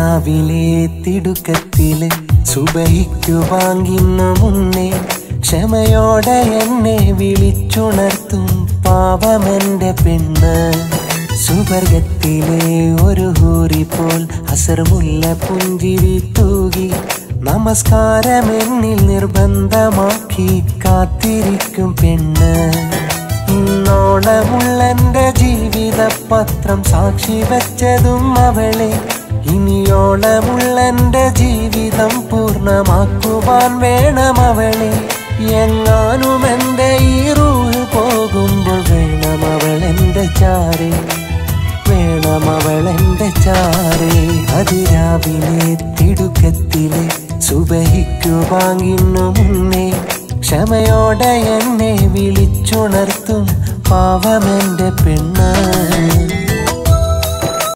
അതിരാവിലെ തിടുക്കത്തില് സുബഹിക്കു വാങ്ങിന്നു മുന്നേ ക്ഷമയോടെ എന്നെ വിളിച്ചുണർത്തും പാവമെന്റെ പെണ്ണ് സുവർഗത്തിലെ ഒരു ഹൂറി പോൽ അസർമുല്ല പുഞ്ചിരി തൂകി നമസ്കാരം എന്നിൽ നിർബന്ധമാക്കി കാത്തിരിക്കും പെണ്ണ് ഇന്നോളമുള്ളെന്റെ ജീവിത പത്രം സാക്ഷി വെച്ചതും അവളെ ഇനിയോളമുള്ളെന്റെ ജീവിതം പൂർണ്ണമാക്കുവാൻ വേണം അവളെ എങ്ങാനും എന്റെ ഈ റൂഹ് പോകുമ്പോൾ വേണം അവൾ എന്റെ ചാരേ വേണം അവൾ എന്റെ ചാരേ അതിരാവിലെ തിടുക്കത്തിലെ സുബഹിക്കു വാങ്ങിന്നു മുന്നേ ക്ഷമയോടെ എന്നെ വിളിച്ചുണർത്തും പാവമെന്റെ പെണ്ണ്